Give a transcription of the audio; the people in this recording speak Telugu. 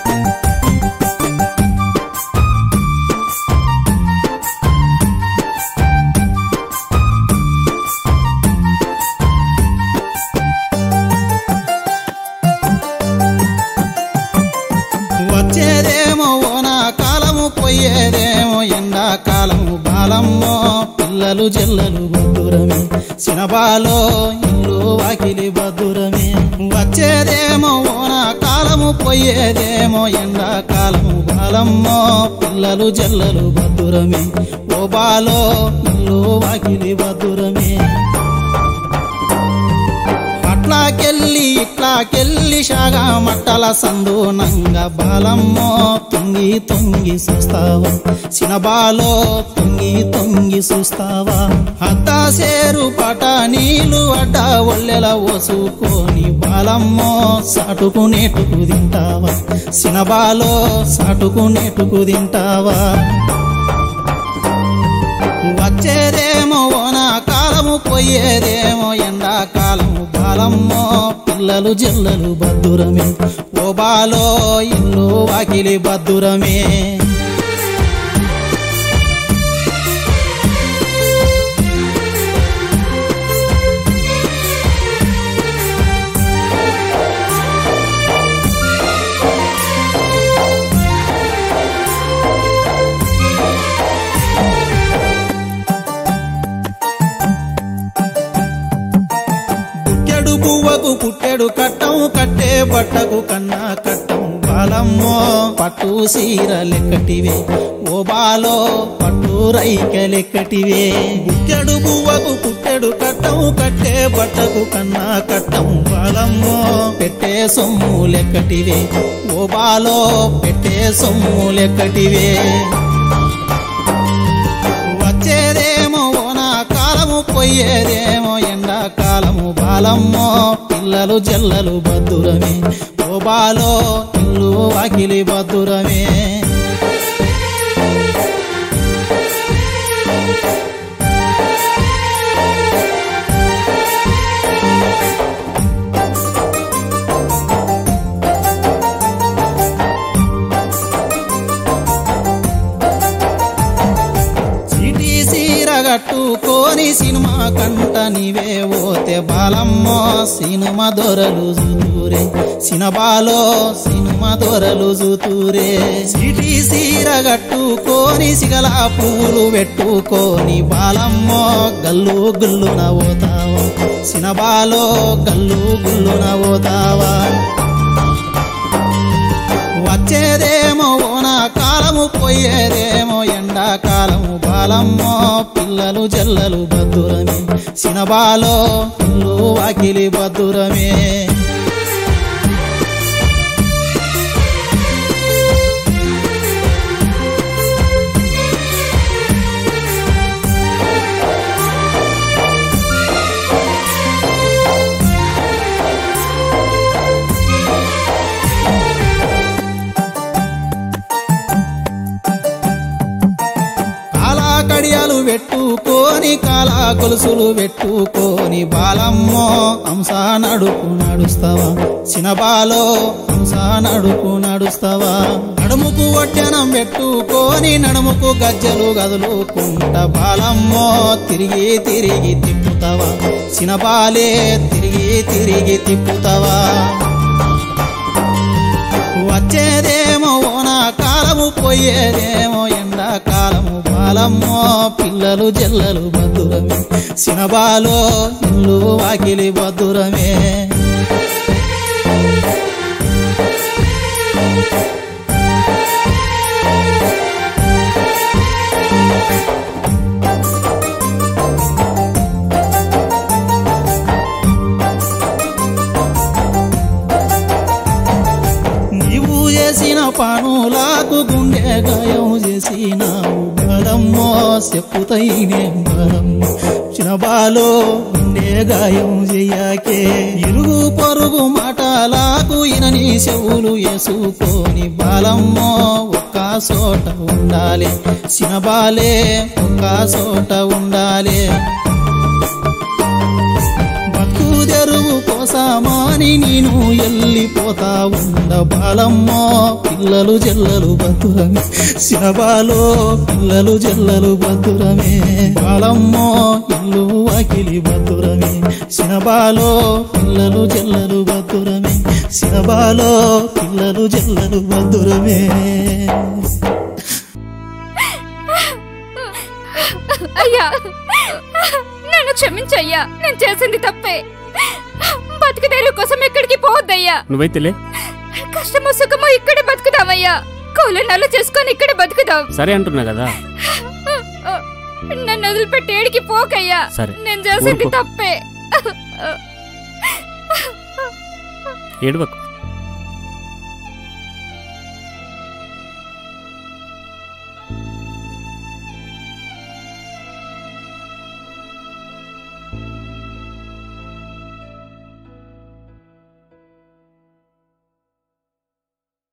వచ్చేదేమో ఓనా కాలము పోయేదేమో ఎండాకాలము బాలమ్మో పిల్లలు జల్లలు బద్దురమే సినబాలో ఇల్లు వాకిలి బద్దురమే వచ్చేదేమో ఓనా కాలము పోయేదేమో ఎండాకాలము బాలమ్మో పిల్లలు జల్లలు బద్దురమే ఓ బాలో ఇల్లు వాకిలి బద్దురమే అట్లాకెళ్ళి ఇట్లాకెళ్ళి షాగా మట్టల సందూనంగ బాలమ్మో తొంగి తొంగి చూస్తావా సినబాలో తొంగి తొంగి చూస్తావా అద్దా సేరు పట నీళ్ళు అడ్డ ఒళ్ళెల ఓసుకొని బాలమ్మో సాటుకునేటుకు తింటావా సినబాలో సాటుకునేటుకు తింటావా వచ్చేదేమో ఓనా కాలము పోయేదేమో ఎండాకాలము బాలమ్మో పిల్లలు జల్లలు బద్దురమే ఓ బాలో ఇల్లు వాకిలి బద్దురమే పుట్టెడు పువ్వకు పుట్టెడు కట్టం కట్టే బట్టకు కన్నా కట్టం బాలమ్మో పట్టు సీర లెక్కటివే ఓ బాలో పట్టు రైక లెక్కటివే పుట్టెడు పువ్వకు పుట్టెడు కట్టం కట్టే బట్టకు కన్నా కట్టం బాలమ్మో పెట్టే సొమ్ము లెక్కటివే ఓ బాలో పెట్టే సొమ్ము లెక్కటివే వచ్చేదేమో ఓనా కాలము పోయేదేమో ఎండాకాలము బాలమ్మో పిల్లలు జల్లలు బద్దురమే ఓ బాలో ఇల్లు వాకిలి బద్దురమే చీటీ సీర కట్టుకొని సినిమా కంట నీవే ఓతే బాలమ్మో సినిమా దొరలు జూతూరే సినబాలో సినిమా దొరలు జూతూరే చీటీ సీర కట్టుకొని సిగల పూలు పెట్టుకొని బాలమ్మో గల్లు గుల్లున ఓతావా సినబాలో గల్లు గుల్లున ఓతావా వచ్చేదేమో ఓనా కాలము పోయేదేమో ఎండాకాలము బాలమ్మో పిల్లలు జల్లలు బద్దురమే సినబాలో ఇల్లు వాకిలి బద్దురమే కాలా కడియాలు పెట్టుకొని కాలా గొలుసులు పెట్టుకొని బాలమ్మో హంస నడుపు నడుస్తావా చినబాలో హంస నడుపు నడుస్తావా నడుముకు వడ్డెనం పెట్టుకొని నడుముకు గజ్జలు గదులుకుంట బాలమ్మో తిరిగి తిరిగి తిప్పుతావా చినబాలే తిరిగి తిరిగి తిప్పుతావా వచ్చేదేమో ఓనా కాలము పోయేదేమో ఎండాకాలము బాలమ్మో పిల్లలు జల్లలు బద్దురమే సినబాలో ఇల్లు వాకిలి బద్దురమే నీవు చేసిన పనులకు గుండె గాయం చేసినావు బలమ్మో చెప్పుతైనే బలమ్మో చినబాలో గుండె గాయం చెయ్యాకే ఇరుగు పొరుగు మాటలకు ఇనని చెవులు వేసుకొని బాలమ్మో ఒక్క చోట ఉండాలి చినబాలే ఒక్క చోట ఉండాలి బతుకు తెరువు కోసమని అని నేను వెళ్ళిపోతా ఉండ బాలమ్మో పిల్లలు జల్లలు భద్రమే శినబాలో పిల్లలు జల్లలు భద్రమే బాలమ్మో ఇల్లు వాకిలి భద్రమే శినబాలో పిల్లలు జల్లలు భద్రమే శినబాలో పిల్లలు జల్లలు భద్రమే అయ్యా నన్ను క్షమించయ్యా నేను చేసింది తప్పే బతుకుదేరు కోసం ఎక్కడికి పోవద్దయ్యా నువ్వైతేలే కష్టమో సుఖమో ఇక్కడే బతుకుదామయ్యా కూలి నల్ల చేసుకొని ఇక్కడే బతుకుదాం సరే అంటున్నా కదా నన్ను వదిలిపెట్టి ఏడికి పోకయ్యా సరే. నేను చేసింది ఊరుకో. తప్పే ఏడవకు